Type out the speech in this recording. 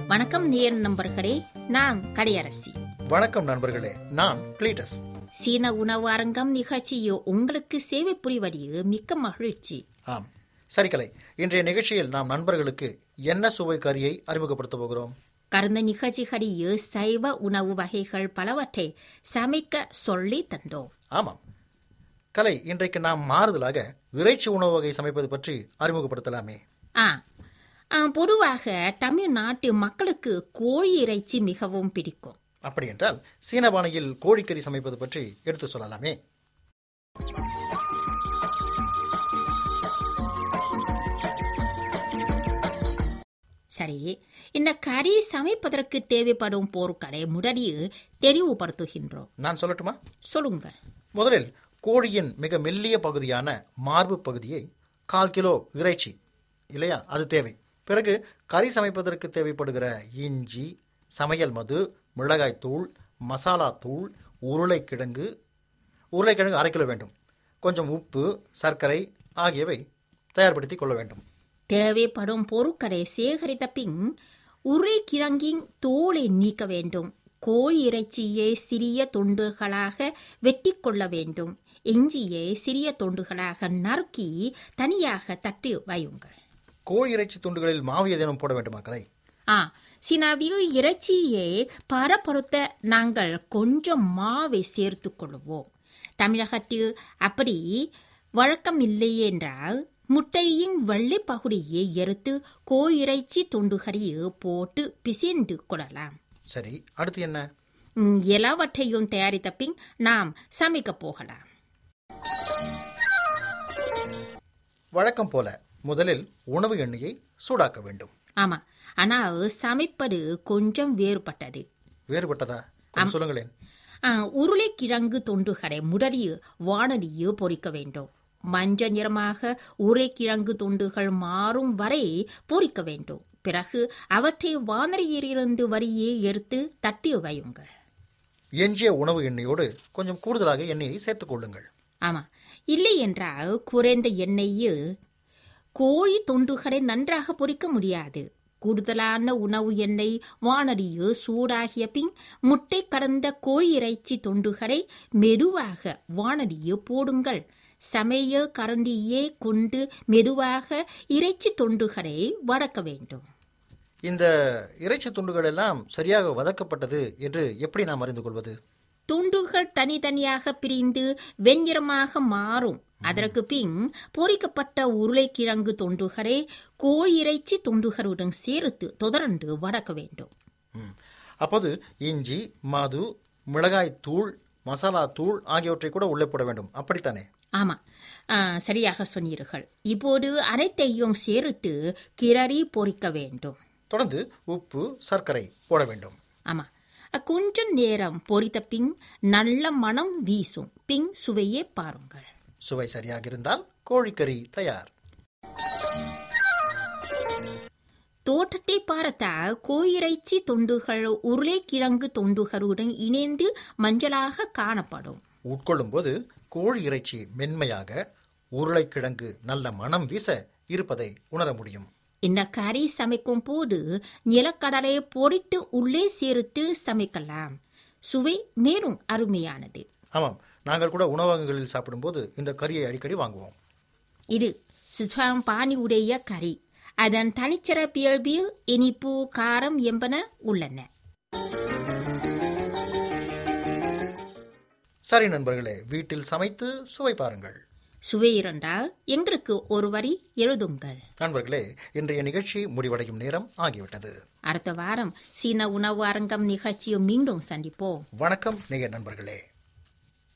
வணக்கம் நேர் நண்பர்களே நான் கடையரசி வணக்கம் நண்பர்களே நான் கிளீட்டஸ் சீன உணவு அரங்கம் நிகழ்ச்சியோ உங்களுக்கு சேவை புரிவதில் மிக்க மகிழ்ச்சி ஆம் சரி கலை இன்றைய நிகழ்ச்சியில் நாம் நண்பர்களுக்கு என்ன சுவை கறியை அறிமுகப்படுத்த போகிறோம் கடந்த நிகழ்ச்சிகளில் சைவ உணவு வகைகள் பலவற்றை சமைக்க சொல்லி தந்தோம் ஆமாம் கலை இன்றைக்கு நாம் மாறுதலாக இறைச்சி உணவு வகை சமைப்பது பற்றி அறிமுகப்படுத்தலாமே ஆ ஆ, பொதுவாக தமிழ்நாட்டு மக்களுக்கு கோழி இறைச்சி மிகவும் பிடிக்கும் அப்படி என்றால் சீன பானையில் கோழிக்கறி சமைப்பது பற்றி எடுத்து சொல்லலாமே சரி இந்த கறி சமைப்பதற்கு தேவைப்படும் பொருட்களை முதலில் தெரிவுபடுத்துகின்றோம் நான் சொல்லட்டுமா சொல்லுங்கள் முதலில் கோழியின் மிக மெல்லிய பகுதியான மார்பு பகுதியை கால் கிலோ இறைச்சி இல்லையா அது தேவை பிறகு கறி சமைப்பதற்கு தேவைப்படுகிற இஞ்சி சமையல் மது மிளகாய் தூள் மசாலா தூள் உருளைக்கிழங்கு உருளைக்கிழங்கு அரை கிலோ வேண்டும் கொஞ்சம் உப்பு சர்க்கரை ஆகியவை தயார்படுத்தி கொள்ள வேண்டும் தேவைப்படும் பொருட்களை சேகரித்த பின் உருளைக்கிழங்கின் தோலை நீக்க வேண்டும் கோழி இறைச்சியை சிறிய துண்டுகளாக வெட்டி கொள்ள வேண்டும் இஞ்சியை சிறிய துண்டுகளாக நறுக்கி தனியாக தட்டி வையுங்கள் கோழி இறைச்சி துண்டுகளில் மாவு ஏதேனும் போட வேண்டுமா கலை ஆ சினாவில் இறைச்சியை பரப்படுத்த நாங்கள் கொஞ்சம் மாவை சேர்த்து கொள்வோம் தமிழகத்தில் அப்படி வழக்கம் இல்லை என்றால் முட்டையின் வெள்ளை பகுதியை எடுத்து கோயிறைச்சி துண்டுகளில் போட்டு பிசைந்து கொள்ளலாம் சரி அடுத்து என்ன ம், எல்லாவற்றையும் தயாரித்த பின் நாம் சமைக்கப் போகலாம் வழக்கம் போல முதலில் உணவு எண்ணெயை சூடாக்க வேண்டும் ஆமா ஆனால் சமைப்பது கொஞ்சம் வேறுபட்டது வேறுபட்டதா கொஞ்சம் சொல்லுங்களேன் ஆ, உருளைக்கிழங்கு துண்டுகளை முதலில் வானலியில் பொரிக்க வேண்டும் மஞ்சள் நிறமாக உருளைக்கிழங்கு துண்டுகள் மாறும் வரை பொரிக்க வேண்டும் பிறகு அவற்றை வானலியிலிருந்து வரியே எடுத்து தட்டி வையுங்கள் எஞ்சிய உணவு எண்ணெயோடு கொஞ்சம் கூடுதலாக எண்ணெயை சேர்த்துக் கொள்ளுங்கள் ஆமா இல்லை என்றால் குறைந்த எண்ணெயில் கோழி துண்டுகளை நன்றாக பொரிக்க முடியாது கூடுதலான உணவு எண்ணெய் வானலியில் சூடாகிய பின் முட்டை கடந்த கோழி இறைச்சி துண்டுகளை மெதுவாக வானலியில் போடுங்கள் சமையல் கரண்டியை கொண்டு மெதுவாக இறைச்சி துண்டுகளை வதக்க வேண்டும் இந்த இறைச்சி துண்டுகள் எல்லாம் சரியாக வதக்கப்பட்டது என்று எப்படி நாம் அறிந்து கொள்வது துண்டுகள் தனித்தனியாக பிரிந்து வெண்ணிறமாக மாறும் அதற்கு பின் பொரிக்கப்பட்ட உருளைக்கிழங்கு துண்டுகளை கோழி இறைச்சி துண்டுகளுடன் சேர்த்து தொடர்ந்து வதக்க வேண்டும் ம். அப்போது இஞ்சி மது மிளகாய் தூள் மசாலா தூள் ஆகியவற்றை கூட உள்ளே போட வேண்டும் அப்படித்தானே ஆமா ஆ, சரியாக சொன்னீர்கள் இப்போது அனைத்தையும் சேர்த்து கிளறி பொரிக்க வேண்டும் தொடர்ந்து உப்பு சர்க்கரை போட வேண்டும் ஆமா கொஞ்சம் நேரம் பொரித்த பின் நல்ல மனம் வீசும் பின் சுவையே பாருங்கள் சுவை சரியாக இருந்தால் கோழிக்கறி தயார் தோட்டத்தை பார்த்தால் கோயிறைச்சி துண்டுகள் உருளைக்கிழங்கு துண்டுகளுடன் இணைந்து மஞ்சளாக காணப்படும் உட்கொள்ளும்போது கோழி இறைச்சி மென்மையாக உருளைக்கிழங்கு நல்ல மனம் வீச இருப்பதை உணர முடியும் இந்த கறி சமைக்கும் போது நிலக்கடலை பொரித்து உள்ளே சேர்த்து சமைக்கலாம் சுவை மேலும் அருமையானது ஆமாம் நாங்கள் கூட உணவகங்களில் சாப்பிடும்போது இந்த கறியை அடிக்கடி வாங்குவோம் இது சிச்சுவான் பாணி உடைய கறி அதன் தனிச்சிறப்பியல்பில் இனிப்பு காரம் என்பன உள்ளன சரி நண்பர்களே வீட்டில் சமைத்து சுவை பாருங்கள் சுவை இருந்தால் எங்களுக்கு ஒரு வரி எழுதுங்கள் நண்பர்களே இன்றைய நிகழ்ச்சி முடிவடையும் நேரம் ஆகிவிட்டது அடுத்த வாரம் சீன உணவு அரங்கம் நிகழ்ச்சியை மீண்டும் சந்திப்போம் வணக்கம் நேய நண்பர்களே